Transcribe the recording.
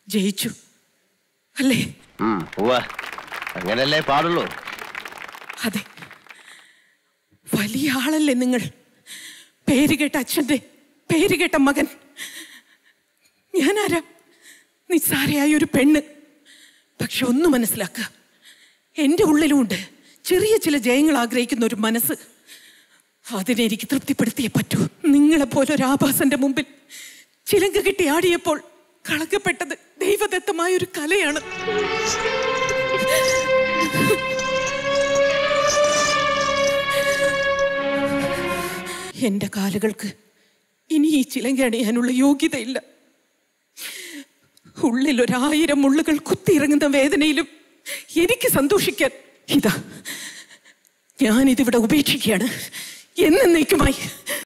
ജയിച്ചു അല്ലേ ഉം, ഉവ്വ. അങ്ങനല്ലേ പാടുള്ളൂ അതെ വലിയ ആളല്ലേ നിങ്ങൾ പേരുകേട്ട അച്ഛൻ്റെ പേരുകേട്ട മകൻ ഞാനാരാ നിസ്സാരയായ ഒരു പെണ്ണ് പക്ഷെ ഒന്ന് മനസ്സിലാക്കുക എൻ്റെ ഉള്ളിലുമുണ്ട് ചെറിയ ചില ജയങ്ങൾ ആഗ്രഹിക്കുന്ന ഒരു മനസ്സ് അതിനെ എനിക്ക് തൃപ്തിപ്പെടുത്തിയേ പറ്റൂ നിങ്ങളെ പോലെ ഒരു ആഭാസന്റെ മുമ്പിൽ ചിലങ്ക കെട്ടി ആടിയപ്പോൾ കളങ്കപ്പെട്ടത് ദൈവദത്തമായ ഒരു കലയാണ് എന്റെ കാലുകൾക്ക് ഇനി ഈ ചിലങ്ക അണിയാനുള്ള യോഗ്യതയില്ല ഉള്ളിൽ ഒരായിരം മുള്ളുകൾ കുത്തിയിറങ്ങുന്ന വേദനയിലും എനിക്ക് സന്തോഷിക്കാൻ ഇതാ ഞാനിതിവിടെ ഉപേക്ഷിക്കുകയാണ് എന്നേക്കുമായി